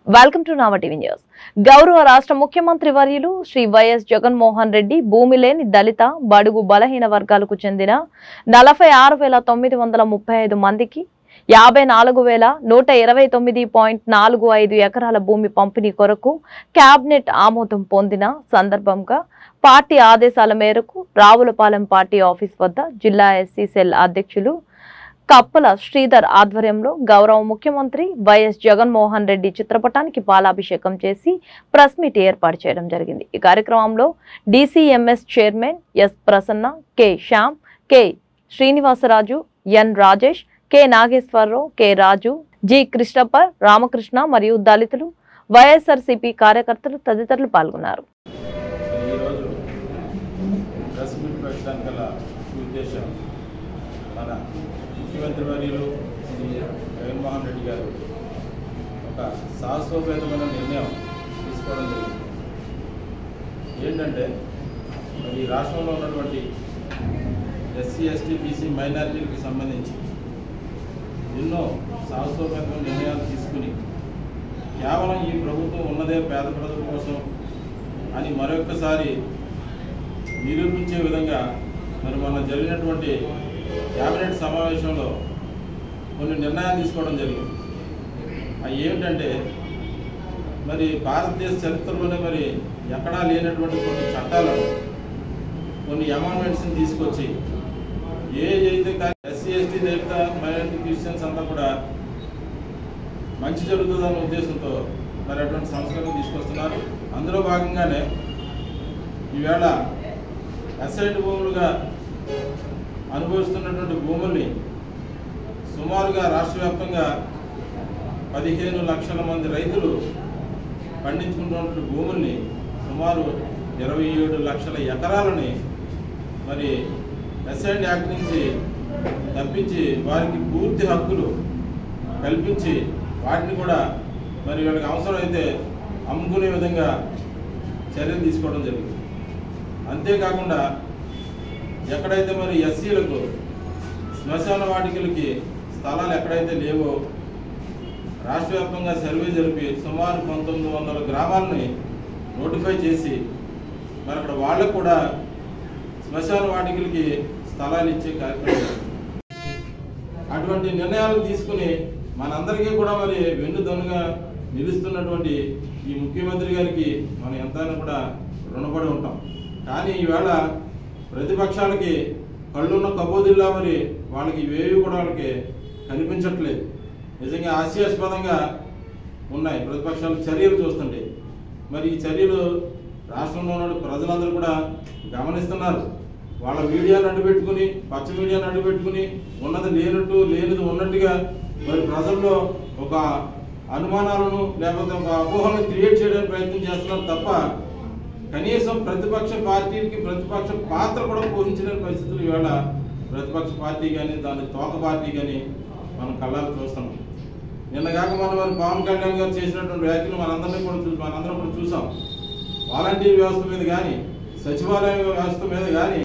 Welcome to Nava TV news గౌరవ రాష్ట్ర ముఖ్యమంత్రి వర్యులు శ్రీ వైఎస్ జగన్మోహన్ రెడ్డి భూమి లేని దళిత బడుగు బలహీన వర్గాలకు చెందిన నలభై ఆరు వేల తొమ్మిది వందల ముప్పై ఐదు మందికి యాభై నాలుగు వేల నూట ఇరవై తొమ్మిది పాయింట్ నాలుగు ఐదు ఎకరాల భూమి పంపిణీ కొరకు కేబినెట్ ఆమోదం పొందిన సందర్భంగా పార్టీ ఆదేశాల మేరకు రావులపాలెం పార్టీ ఆఫీస్ వద్ద జిల్లా ఎస్సీ సెల్ అధ్యక్షులు కప్పల శ్రీధర్ ఆధ్వర్యంలో గౌరవ ముఖ్యమంత్రి వైఎస్ జగన్మోహన్ రెడ్డి చిత్రపటానికి పాలాభిషేకం చేసి ప్రెస్ మీట్ ఏర్పాటు చేయడం జరిగింది ఈ కార్యక్రమంలో DCMS chairman S Prasanna K Shyam K Srinivasaraju N Rajesh K Nageswararao K Raju G Krishnappa Ramakrishna మరియు దళితులు వైఎస్ఆర్సీపీ కార్యకర్తలు తదితరులు పాల్గొన్నారు ఈరోజు ప్రెస్ మీట్ పెట్టడానికి గల ఉద్దేశం మన ముఖ్యమంత్రి వర్యులు శ్రీ జగన్మోహన్ రెడ్డి గారు ఒక సాహసోపేతమైన నిర్ణయం తీసుకోవడం జరిగింది ఏంటంటే మరి ఈ రాష్ట్రంలో ఉన్నటువంటి ఎస్సీ ఎస్టీ బీసీ మైనారిటీలకు సంబంధించి ఎన్నో సాహసోపేతమైన నిర్ణయాలు తీసుకుని కేవలం ఈ ప్రభుత్వం ఉన్నదే పేద ప్రజల కోసం అని మరొకసారి నిరూపించే విధంగా మరి మొన్న జరిగినటువంటి క్యాబినెట్ సమావేశంలో కొన్ని నిర్ణయాలు తీసుకోవడం జరిగింది అవి ఏమిటంటే మరి భారతదేశ చరిత్రలోనే మరి ఎక్కడా లేనటువంటి కొన్ని చట్టాలను కొన్ని అమెండ్మెంట్స్ని తీసుకొచ్చి ఏ అయితే ఎస్సీ ఎస్టీ దళిత మైనారిటీ క్రిస్టియన్స్ అంతా కూడా మంచి జరుగుతుందన్న ఉద్దేశంతో మరి అటువంటి సంస్కరణ తీసుకొస్తున్నారు అందులో భాగంగానే ఈవేళ అసైడ్ భూములుగా అనుభవిస్తున్నటువంటి భూముల్ని సుమారుగా రాష్ట్ర వ్యాప్తంగా పదిహేను లక్షల మంది రైతులు పండించుకుంటున్నటువంటి భూముల్ని సుమారు ఇరవై ఏడు లక్షల ఎకరాలని మరి అసైడ్ యాక్ట్ నుంచి తప్పించి వారికి పూర్తి హక్కులు కల్పించి వాటిని కూడా మరి వీళ్ళకి అవసరమైతే అమ్ముకునే విధంగా చర్యలు తీసుకోవడం జరిగింది అంతేకాకుండా ఎక్కడైతే మరి ఎస్సీలకు శ్మశాన వాటికలకి స్థలాలు ఎక్కడైతే లేవో రాష్ట్ర వ్యాప్తంగా సర్వే జరిపి సుమారు పంతొమ్మిది వందల గ్రామాలని నోటిఫై చేసి మరి అక్కడ వాళ్ళకు కూడా శ్మశాన వాటికలకి స్థలాలు ఇచ్చే కార్యక్రమం జరిగింది. అటువంటి నిర్ణయాలు తీసుకుని మనందరికీ కూడా మరి వెన్నుదన్నుగా నిలుస్తున్నటువంటి ఈ ముఖ్యమంత్రి గారికి మనం ఎంతైనా కూడా రుణపడి ఉంటాం కానీ ఈవేళ ప్రతిపక్షాలకి కళ్ళున్న కబోదిల్లా మరి వాళ్ళకి ఇవేవి కూడా వాళ్ళకి కనిపించట్లేదు నిజంగా హాస్యాస్పదంగా ఉన్నాయి ప్రతిపక్షాల చర్యలు చూస్తుంటే మరి ఈ చర్యలు రాష్ట్రంలో ఉన్న ప్రజలందరూ కూడా గమనిస్తున్నారు వాళ్ళ మీడియాను అడ్డుపెట్టుకుని పచ్చ మీడియాను అడ్డుపెట్టుకుని ఉన్నది లేనట్టు లేనిది ఉన్నట్టుగా మరి ప్రజల్లో ఒక అనుమానాలను లేకపోతే ఒక అపోహలను క్రియేట్ చేయడానికి ప్రయత్నం చేస్తున్నారు తప్ప కనీసం ప్రతిపక్ష పార్టీకి ప్రతిపక్ష పాత్ర కూడా పోషించిన పరిస్థితులు ఇవాళ ప్రతిపక్ష పార్టీ కానీ దాని తోక పార్టీ కానీ మనం కళ్ళాలు చూస్తున్నాం నిన్న కాక మనం మరి పవన్ కళ్యాణ్ గారు చేసినటువంటి వ్యాఖ్యలు మనందరినీ కూడా చూ మనందరం కూడా చూసాం వాలంటీర్ వ్యవస్థ మీద కానీ సచివాలయ వ్యవస్థ మీద కానీ